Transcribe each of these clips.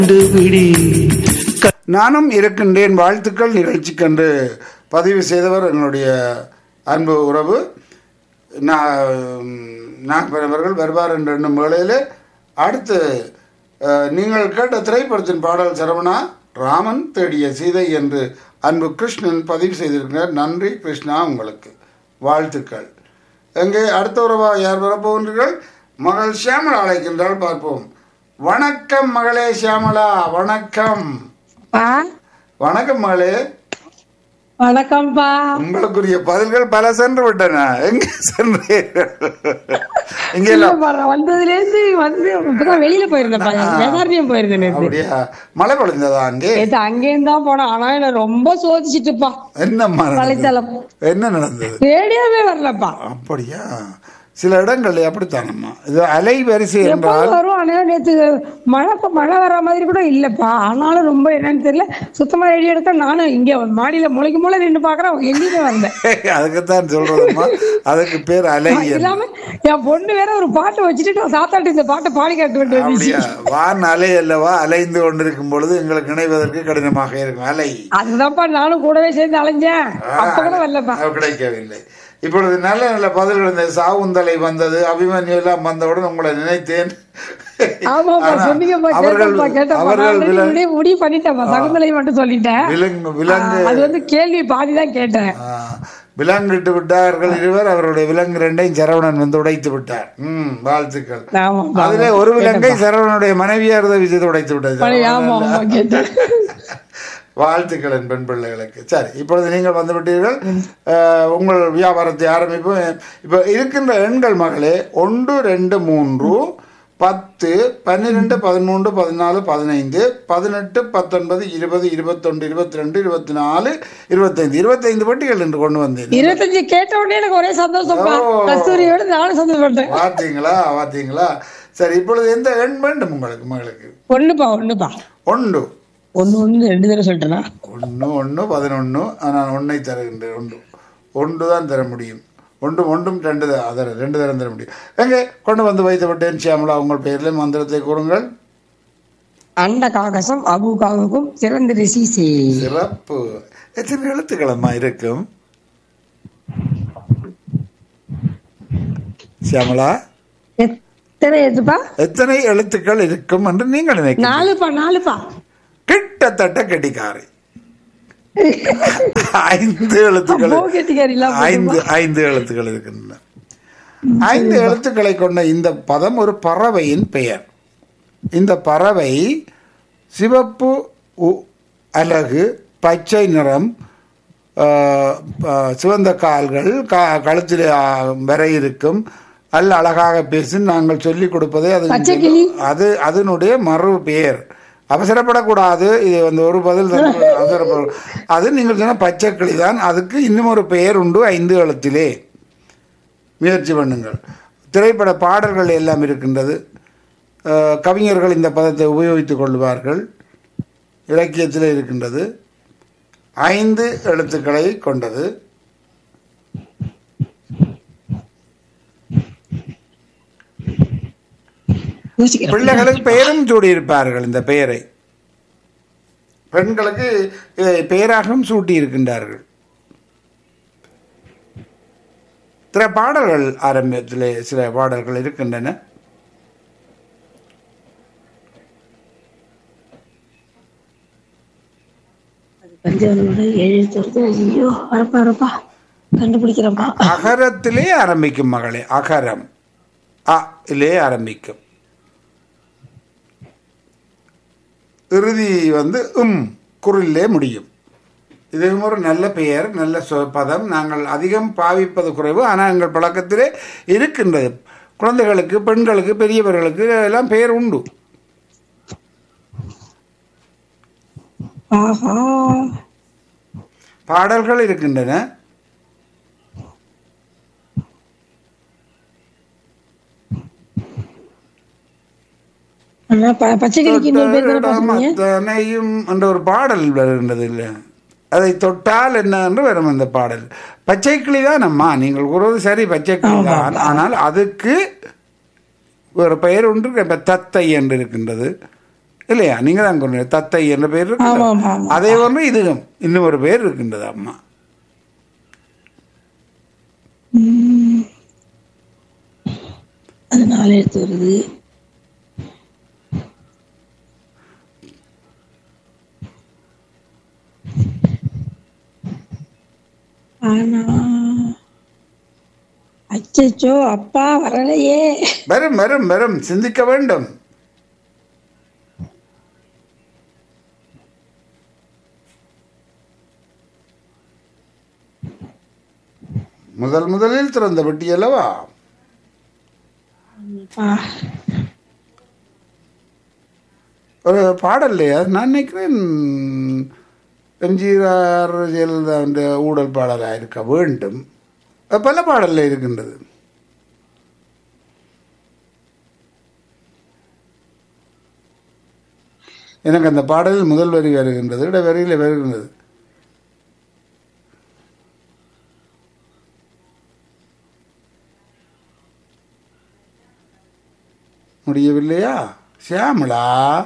கண்டுபிடி நானும் இருக்கின்றேன் வாழ்த்துக்கள் நிகழ்ச்சிக்கென்று பதிவு செய்தவர் என்னுடைய அன்பு உறவு நாகப்பரவர்கள் வருவார் என்ற எண்ணும் வேளையில் அடுத்து அஹ், நீங்கள் கேட்ட திரைப்படத்தின் பாடல் சரவணா ராமன் தேடிய சீதை என்று அன்பு கிருஷ்ணன் பதிவு செய்திருக்கிறார் நன்றி கிருஷ்ணா உங்களுக்கு வாழ்த்துக்கள் எங்கே அடுத்த உறவா யார் வரப்போகின்றீர்கள் மகள் சியாமலா அழைக்கின்றால் பார்ப்போம் வணக்கம் மகளே சியாமலா வணக்கம் பா வணக்கம் மகளே வணக்கம்ப்பா உங்களுக்குரிய பதில்கள் பல சென்று விட்டன எங்க சென்றீர்கள் இங்க எல்லாம் இல்லப்பா, நான் வந்ததுல இருந்து வந்து இப்பதான் வெளியில போயிருந்தேன்ப்பா வேதாரண்யம் போயிருந்தேன் நேத்து அப்படியா மழை பொழிந்ததா அங்கே நேத்து அங்கேயும் தான் போனேன் ஆனா என்ன ரொம்ப சோதிச்சுட்டுப்பா என்னம்மா நடந்தது? வலைத்தளம் என்ன நடந்தது ரேடியோவே வரலப்பா அப்படியா சில இடங்கள்ல அப்படித்தானம்மா இது அலைவரிசை எப்போ என்றால் வரும் ஆனா நேத்து மழை மழை வர மாதிரி கூட இல்லப்பா ஆனாலும் ரொம்ப என்னன்னு தெரியல சுத்தமா ரேடியோ எடுக்க நானும் இங்க மாடியில முளைக்கு மூளை நின்று பாக்குறேன் எங்கேயுமே வந்தேன் அதுக்குத்தான் சொல்றதம்மா அதுக்கு பேர் அலை என்று. இல்லாம என் பொண்ணு வேற ஒரு பாட்டு வச்சுட்டு நான் சாத்தாட்டு இந்த பாட்டை பாடி காட்டு வேண்டிய அப்படியா வான் அலை அல்லவா அலைந்து கொண்டிருக்கும் பொழுது எங்களுக்கு இணைவதற்கு கடினமாக இருக்கும் அலை அதுதான்ப்பா நானும் கூடவே சேர்ந்து அலைஞ்சேன் அப்ப கூட வரலப்பா அது கிடைக்கவில்லை இப்பொழுது நல்ல நல்ல பதில்கள் இந்த சாவுந்தலை வந்தது அபிமன்யு எல்லாம் வந்தவுடன் உங்களை நினைத்தேன் ஆமாப்பா ஆனா, சொன்னீங்கப்பா அவர்கள் கேட்டப்பா கேட்டப்பா அவர்கள் நான் வில- முடிவு முடிவு பண்ணிட்டேன்ப்பா தகுந்தலை மட்டும் சொல்லிட்டேன் விலங்கு விலங்கு அது வந்து கேள்வி பாதி தான் கேட்டேன் ஆ, விலங்கிட்டு விட்டார்கள் இருவர் அவருடைய விலங்கு ரெண்டையும் சரவணன் வந்து உடைத்து விட்டார் ம் வாழ்த்துக்கள் ஆமாப்பா அதிலே ஒரு விலங்கை சரவணனுடைய மனைவியார் உதவி செய்து உடைத்து விட்டது பழைய ஆமா ஆமா கேட்டேன் வாழ்த்துக்கள் என் பெண் பிள்ளைகளுக்கு சரி இப்பொழுது நீங்கள் வந்து விட்டீர்கள் அஹ், உங்கள் வியாபாரத்தை ஆரம்பிப்போம் இப்போ இருக்கின்ற எண்கள் மகளே ஒன்று ரெண்டு மூன்று பத்து பன்னிரெண்டு பதிமூன்று பதினாலு பதினைந்து பதினெட்டு பத்தொன்பது இருபது இருபத்தொன்று இருபத்தி ரெண்டு இருபத்தி நாலு இருபத்தைந்து இருபத்தைந்து பட்டிகள் என்று கொண்டு வந்தேன் இருபத்தஞ்சு கேட்ட உடனே எனக்கு ஒரே சந்தோஷம்ப்பா ஓ. கஸ்தூரியோட நானும் சந்தோஷப்பட்டேன் பார்த்தீங்களா பார்த்தீங்களா சரி இப்பொழுது எந்த எண் வேண்டும் உங்களுக்கு மகளுக்கு ஒண்ணுப்பா ஒண்ணுப்பா ஒன்று ஒண்ணு ஒண்ணு ரெண்டு தடவை சொல்லிட்டேனா ஒன்று ஒன்று பதினொன்று நான் ஒன்றை தருகின்றேன் ஒன்று ஒன்று தான் தர முடியும் ஒன்று ஒன்றும் ரெண்டு தான் அதர ரெண்டு தரம் தர முடியும் எங்கே கொண்டு வந்து வைத்து விட்டேன் சியாமலா உங்கள் பெயரில் மந்திரத்தை கூறுங்கள் அண்ட காகசம் அபு காகக்கும் சிறந்த ரிசி சே சிறப்பு எத்தனை எழுத்துக்களம்மா இருக்கும் சியாமலா எத்தனை எதுப்பா எத்தனை எழுத்துக்கள் இருக்கும் என்று நீங்கள் நினைக்கிறீர்கள் நாலுப்பா நாலுப்பா கிட்டத்தட்ட கெட்டிக்காரி ஐந்து எழுத்துக்கள் அப்போ கெட்டிக்காரி இல்லாம ஐந்து ஐந்து எழுத்துக்கள் இருக்கின்றன ஐந்து எழுத்துக்களை கொண்ட இந்த பதம் ஒரு பறவையின் பெயர் இந்த பறவை சிவப்பு உ- அலகு பச்சை நிறம் ஆஹ், ஆஹ், சிவந்த கால்கள் க கழுத்தில் வரை இருக்கும் அல்ல அழகாக பேசி நாங்கள் சொல்லிக் கொடுப்பதே அது பச்சை கிளி. அது அதனுடைய மறு பெயர் அவசரப்படக்கூடாது இது வந்து ஒரு பதில் தந்து அவசரப்பட அது நீங்கள் சொன்ன பச்சை கிளி தான் அதுக்கு இன்னும் ஒரு பெயர் உண்டு ஐந்து எழுத்திலே முயற்சி பண்ணுங்கள் திரைப்பட பாடல்கள் எல்லாம் இருக்கின்றது அஹ், கவிஞர்கள் இந்த பதத்தை உபயோகித்துக் கொள்வார்கள் இலக்கியத்தில் இருக்கின்றது ஐந்து எழுத்துக்களை கொண்டது யோசிக்கிறேன் பிள்ளைகளுக்கு பெயரும் சூடியிருப்பார்கள் இந்த பெயரை பெண்களுக்கு இதை பெயராகவும் சூட்டி இருக்கின்றார்கள் சில பாடல்கள் ஆரம்பத்திலே சில பாடல்கள் இருக்கின்றன பஞ்சவனோட எழுத்துறது ஐயோ வரப்பா வரப்பா கண்டுபிடிக்கிறப்பா அகரத்திலே ஆரம்பிக்கும் மகளே அகரம் அ இலே ஆரம்பிக்கும் இறுதி வந்து உம் குரலிலே முடியும் இதுவும் ஒரு நல்ல பெயர் நல்ல சொ- பதம் நாங்கள் அதிகம் பாவிப்பது குறைவு ஆனால் எங்கள் பழக்கத்திலே இருக்கின்றது குழந்தைகளுக்கு பெண்களுக்கு பெரியவர்களுக்கு எல்லாம் பெயர் உண்டு ஆஹா பாடல்கள் இருக்கின்றன ஆனா ப- பச்சை கிளிக்கு இன்னொரு பேர் தானே பாக்குறீங்க அத்தனையும் என்ற ஒரு பாடல் வருகின்றது இல்லை அதை தொட்டால் என்ன என்று வரும் அந்த பாடல் பச்சை கிளி தான் அம்மா நீங்கள் கூறுவது சரி பச்சை கிளி தான் ஆனால் அதுக்கு ஒரு பெயர் ஒன்று இப்ப தத்தை என்று இருக்கின்றது இல்லையா நீங்க தான் கொண்டு தத்தை என்ற பேர் ஆமா இருக்கு ஆமா ஆமா அதே ஒன்று இதுவும் இன்னும் ஒரு பேர் இருக்கின்றது அம்மா உம். அது நாலு எழுத்து வருது ஆனா அச்சச்சோ அப்பா வரலையே வரும் வரும் வரும் சிந்திக்க வேண்டும் முதல் முதலில் திறந்த பெட்டி அல்லவா அப்பா. ஒரு பாடல்லையா நான் நினைக்கிறேன் எம்ஜிஆர் ஜெயலலிதா என்ற ஊழல் பாடலாக இருக்க வேண்டும் அது பல பாடல்ல இருக்கின்றது எனக்கு அந்த பாடலில் முதல் வரி வருகின்றது இட வரியில் வருகின்றது முடியவில்லையா சியாமளா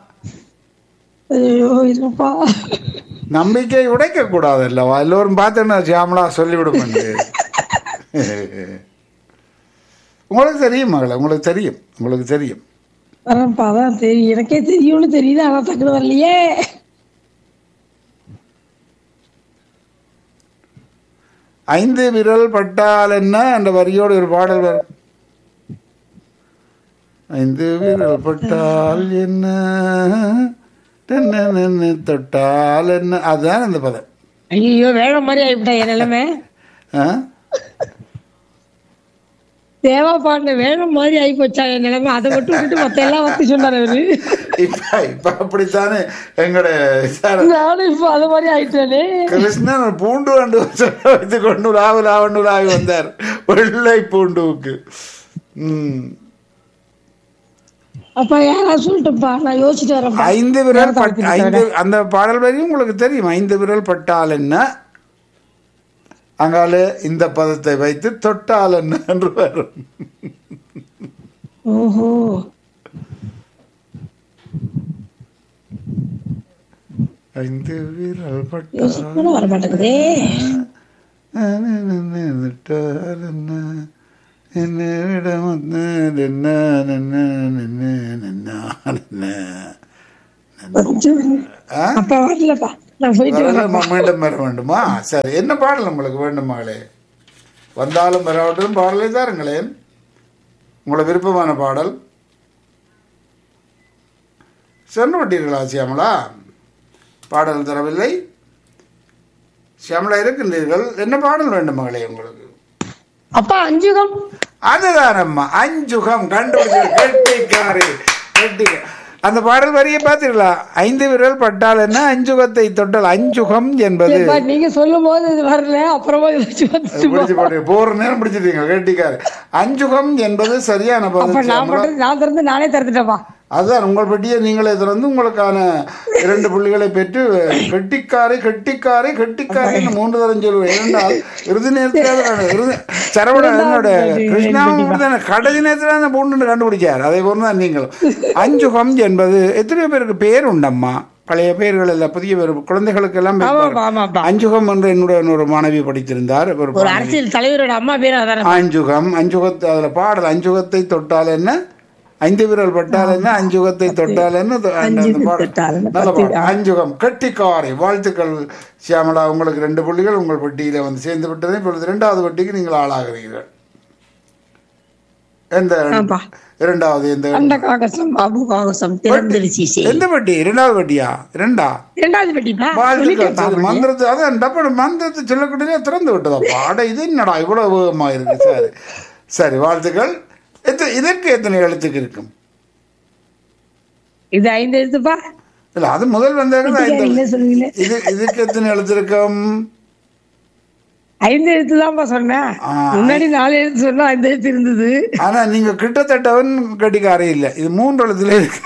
ஐயோ இல்லப்பா நம்பிக்கை உடைக்க கூடாது அல்லவா எல்லோரும் பார்த்தேன்னா சியாமலா சொல்லிவிடும் என்று உங்களுக்கு தெரியும் மகளே உங்களுக்கு தெரியும் உங்களுக்கு தெரியும் வரப்பா அதான் தெரியும் எனக்கே தெரியும்னு தெரியுது ஆனா டக்குனு வரலையே ஐந்து விரல் பட்டால் என்ன என்ற வரியோடு ஒரு பாடல் வரும் ஐந்து விரல் பட்டால் என்ன டன்னனன்னு தொட்டால் என்ன அதுதான் அந்த பதம் ஐயோ வேற மாதிரி ஆயிட்டா என் நிலைமை ஆ? தேவா பாடின வேற மாதிரி ஆகி போச்சா என் நிலைமை அதை மட்டும் விட்டுட்டு மத்த எல்லாம் வத்தி சொன்னார் அவரு இப்ப இப்ப அப்படித்தானே எங்களோட விசாரணை நானும் இப்ப அது மாதிரி ஆயிட்டேனே கிருஷ்ணன் பூண்டு வண்டு வைத்து கொண்டு லாவு லாவண்டு லாவி வந்தார் வெள்ளை பூண்டுவுக்கு ம். அப்ப யாராவது சொல்லட்டுப்பா நான் யோசிச்சுட்டு வரேன்ப்பா ஐந்து விரல் நேரத்தை பட் வளர்த்துட்டு ஐந்து அந்த பாடல் வரையும் உங்களுக்கு தெரியும் ஐந்து விரல் பட்டால் என்ன அங்கால இந்த பதத்தை வைத்து தொட்டால் என்ன என்று வரும் ஓஹோ ஐந்து விரல் பட்டால் யோசிச்சு கூட வர மாட்டேங்குதே தொட்டால் என்ன என்ன விட வந்தது என்ன என்ன என்ன என்ன என்ன கொஞ்சம் ஆ? அப்பா வரலப்பா நான் போயிட்டு வரேன் வரல, மீண்டும் வர வேண்டுமா சரி என்ன பாடல் உங்களுக்கு வேண்டும் மகளே வந்தாலும் வராவட்டும் பாடலை தாருங்களேன் உங்களை விருப்பமான பாடல் சென்று விட்டீர்களா சியாமலா பாடல் தரவில்லை சியாமலா இருக்கின்றீர்கள் என்ன பாடல் வேண்டும் மகளே உங்களுக்கு அப்பா அஞ்சுகம் அதுதான் அம்மா அஞ்சுகம் கண்டுபிடிச்சு கெட்டிக்காரி கெட்டி அந்த பாடல் வரியை பார்த்தீங்களா ஐந்து விரல் பட்டால் என்ன அஞ்சுகத்தை தொட்டால் அஞ்சுகம் என்பது சரிப்பா நீங்க சொல்லும் போது இது வரல அப்புறமா யோசிச்சு வந்துட்டு பிடிச்சு போட்டு போற நேரம் பிடிச்சிட்டீங்க கேட்டிக்காரு அஞ்சுகம் என்பது சரியான அப்ப பதில் நான் பண்றது நான் திறந்து நானே திறந்துட்டேன்ப்பா அதுதான் உங்கள் பெட்டியை நீங்களே திறந்து உங்களுக்கான இரண்டு புள்ளிகளை பெற்று கெட்டிக்காரை கெட்டிக்காரை கெட்டிக்காரை மூன்று தரம் சொல்லுவேன் ஏனென்றால் இறுதி நேரத்தில் நான் இறுதி சரவண என்னோட கிருஷ்ணாவும் தான் கடைசி நேரத்தில் அந்த பூண்டு கண்டுபிடிச்சார் அதே போல தான் நீங்களும் அஞ்சுகம் என்பது எத்தனையோ பேருக்கு பேர் உண்டம்மா பழைய பெயர்கள் எல்லாம் புதிய பேர் குழந்தைகளுக்கு எல்லாம் பேர் ஆமாப்பா ஆமாப்பா அஞ்சுகம் என்று என்னுடைய ஒரு மாணவி படித்திருந்தார் ஒரு ஒரு அரசியல் தலைவரோட அம்மா பேர் அதானே அஞ்சுகம் அஞ்சுகத்தை அதுல பாடல் அஞ்சுகத்தை தொட்டால் என்ன ஐந்து விரல் பட்டால் என்ன அஞ்சுகத்தை தொட்டால் என்ன அந்த- அந்த அஞ்சுகம் பாடல். தொட்டால் என்ன? நல்ல பத்து, பாடல். அஞ்சுகம் கெட்டிக்காரை வாழ்த்துக்கள் சியாமலா உங்களுக்கு ரெண்டு புள்ளிகள் உங்கள் பெட்டியில வந்து சேர்ந்து விட்டது இப்பொழுது இரண்டாவது பெட்டிக்கு நீங்கள் ஆளாகிறீர்கள் எந்த ஆமாப்பா. இரண்டாவது எந்த அண்ட காகசம் பாபு காகசம் திறந்துருச்சு சரி எந்த பெட்டி இரண்டாவது பெட்டியா இரண்டா இரண்டாவது பெட்டிப்பா வாழ்த்துக்கள் சொல்லிட்டேன்ப்பா சரி, மந்திரத்தை அதான் டப்பு மந்திரத்தை சொல்லக்கூடிய திறந்து விட்டதா அட இது என்னடா இவ்வளவு வேகமா இருக்கு சரி சரி வாழ்த்துக்கள் எத்த- இதற்கு எத்தனை எழுத்துக்கு இருக்கும் இது ஐந்து எழுத்துப்பா இல்ல அது முதல் வந்தது என்ன சொல்லுவீங்க இது இதுக்கு எத்தனை எழுத்து இருக்கும் ஐந்து எழுத்து தான்ப்பா சொன்னேன் ஆ. முன்னாடி நாலு எழுத்து சொன்னா ஐந்து எழுத்து இருந்தது ஆனா நீங்க கிட்டத்தட்டவன் கட்டிக்காரே இல்ல இது மூன்று எழுத்துல இருக்கு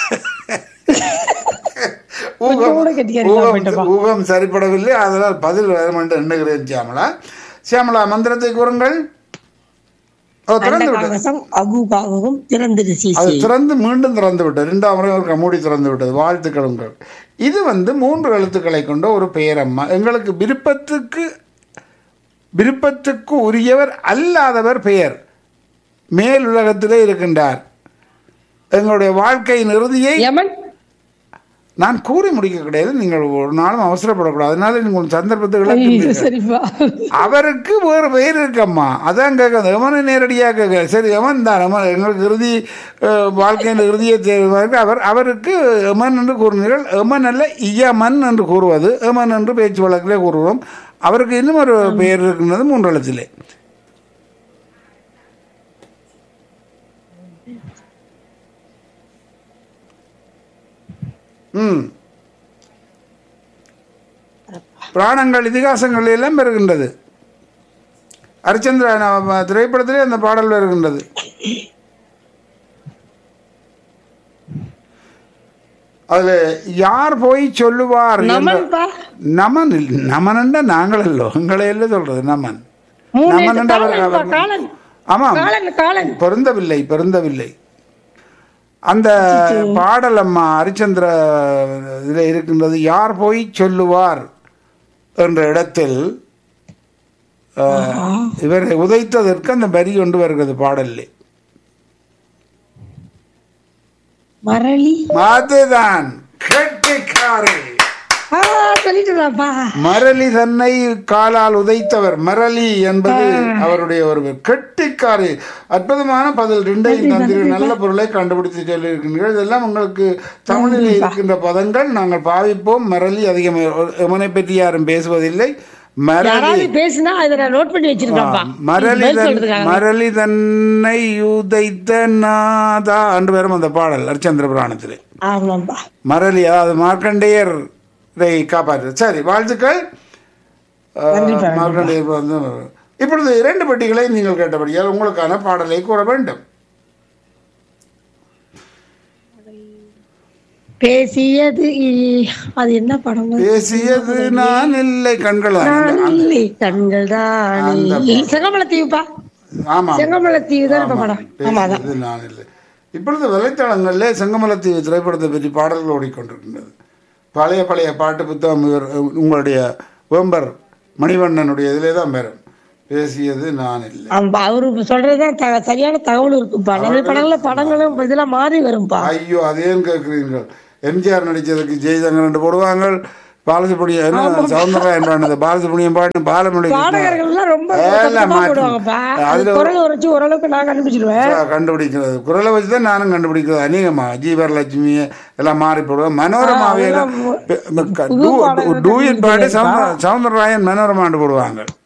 ஊகம் கூட கெட்டிக்காரி தான் போயிட்டப்பா. ஊகம் ஊகம் சரிப்படவில்லை அதனால் பதில் வரும் என்று எண்ணுகிறேன் சியாமலா சியாமலா மந்திரத்தை கூறுங்கள் ஓ திறந்து விட்டது அண்டகாகசம் அபுகாகவும் திறந்திரு அது சீசி திறந்து மீண்டும் திறந்து விட்டது இரண்டாம் முறை ஒரு மூடி திறந்து விட்டது வாழ்த்துக்கள் உங்கள் இது வந்து மூன்று எழுத்துக்களை கொண்ட ஒரு பெயரம்மா எங்களுக்கு விருப்பத்துக்கு விருப்பத்துக்கு உரியவர் அல்லாதவர் பெயர் மேல் உலகத்திலே இருக்கின்றார் எங்களுடைய வாழ்க்கையின் இறுதியை யமன் நான் கூறி முடிக்க கிடையாது நீங்கள் ஒரு நாளும் அவசரப்படக்கூடாது அதனால நீங்கள் சந்தர்ப்பத்தை ஐயோ, இழக்கின்றீர்கள். சரிப்பா அவருக்கு வேறு பெயர் இருக்கம்மா அதான் கேட்காது எமனை நேரடியாக கேட்க சரி எமன் தான் எமன் எங்களுக்கு இறுதி அஹ், வாழ்க்கையின் இறுதியை தேர்வாக அவர் அவருக்கு எமன் என்று கூறினீர்கள் எமன் அல்ல இயமன் என்று கூறுவது எமன் என்று பேச்சு வழக்கிலே கூறுவோம் அவருக்கு இன்னும் ஒரு பெயர் இருக்கின்றது மூன்று எழுத்திலே ம் புராணங்கள் இதிகாசங்கள் எல்லாம் வருகின்றது ஹரிச்சந்திர ந- திரைப்படத்திலே அந்த பாடல் வருகின்றது அதுல யார் போய் சொல்லுவார் என்ற- நமன்பா நமன் இல்ல நமன் நாங்கள் அல்லோ எங்களை எல்லாம் சொல்றது நமன் மூணு நமன் எழுத்து. என்று அவர் காலன்பா, அவர்- காலன் ஆமாம் காலன் காலன் பொருந்தவில்லை பொருந்தவில்லை அந்த பாடல் அம்மா ஹரிச்சந்திர இதில் இருக்கின்றது யார் போய் சொல்லுவார் என்ற இடத்தில் அஹ், இவரை உதைத்ததற்கு அந்த வரி கொண்டு வருகிறது பாடல்லே மரளி அதுதான் கெட்டிக்காரி ஆ சொல்லிட்டுதாப்பா மரளி தன்னை காலால் உதைத்தவர் மரளி என்பது அவருடைய ஒரு கெட்டிக்காரி அற்புதமான பதில் ரெண்டையும் தந்திரி நல்ல பொருளை கண்டுபிடித்து சொல்லியிருக்கின்றீர்கள் இதெல்லாம் உங்களுக்கு தமிழில் இருக்கின்ற பதங்கள் நாங்கள் பாவிப்போம் மரளி அதிகம் எமனை பற்றி யாரும் பேசுவதில்லை மரளி யாராவது பேசுனா அதை நான் நோட் பண்ணி வச்சிருக்கேன்ப்பா மரளி பதில் தன் சொல்றதுக்காக மரளி தன்னை உதைத்த நாதா என்று வரும் அந்த பாடல் ஹரிச்சந்திர புராணத்திலே ஆமாப்பா மரளி அதாவது மார்க்கண்டேயர் இதை காப்பாற்று சரி வாழ்த்துக்கள் அஹ், நன்றிப்பா, மார்க்கண்டேயர் வந்து இப்பொழுது இரண்டு பெட்டிகளை நீங்கள் கேட்டபடியால் உங்களுக்கான பாடலை கூற வேண்டும் பேசியது இ- அது என்ன படம் பேசியது நான் இல்லை கண்கள் நான் இல்லை கண்கள் தானே செங்கமலத்தீவுப்பா ஆமா செங்கமலத்தீவு தான் இப்ப படம் ஆமா அதான் பேசியது நான் இல்லை இப்பொழுது வலைத்தளங்களில் செங்கமலத்தீவு திரைப்படத்தை பற்றி பாடல்கள் ஓடிக்கொண்டிருக்கின்றது பழைய பழைய பாட்டு புத்தகம் இவர் உங்களுடைய வேம்பர் மணிவண்ணனுடைய இதிலே தான் பெறும் பேசியது நான் இல்லை ஆமா, அவரு சொல்றதுதான் த- சரியான தகவல் இருக்குப்பா நிறைய படங்கள்ல படங்களும் இதெல்லாம் மாறி வரும்பா ஐயோ அதேன்னு கேட்குறீர்கள் எம்ஜிஆர் நடிச்சதுக்கு ஜெய்சங்கர் போடுவாங்க பாலசுப்ரமணியம் என்ன சவுந்தரராயன் பாடினது பாலசுப்ரமணியம் பாடின பாலமொழி பாடகர்கள் எல்லாம் ரொம்ப எல்லாம் தத்துவமா மாற்றி. போடுவாங்கப்பா அதுல அது குரல் உரைச்சு ஓரளவுக்கு நான் கண்டுபிடிச்சிருவேன் கண்டுபிடிக்கிறது குரலை வச்சு தான் நானும் கண்டுபிடிக்கிறது அநேகமா ஜீவரலட்சுமி எல்லாம் மாறி போடுவேன் மனோரமாவே அதெல்லாம் டூயட் பாடி சவுந்தர- சவுந்தரராயன் மனோரமாண்டு போடுவாங்க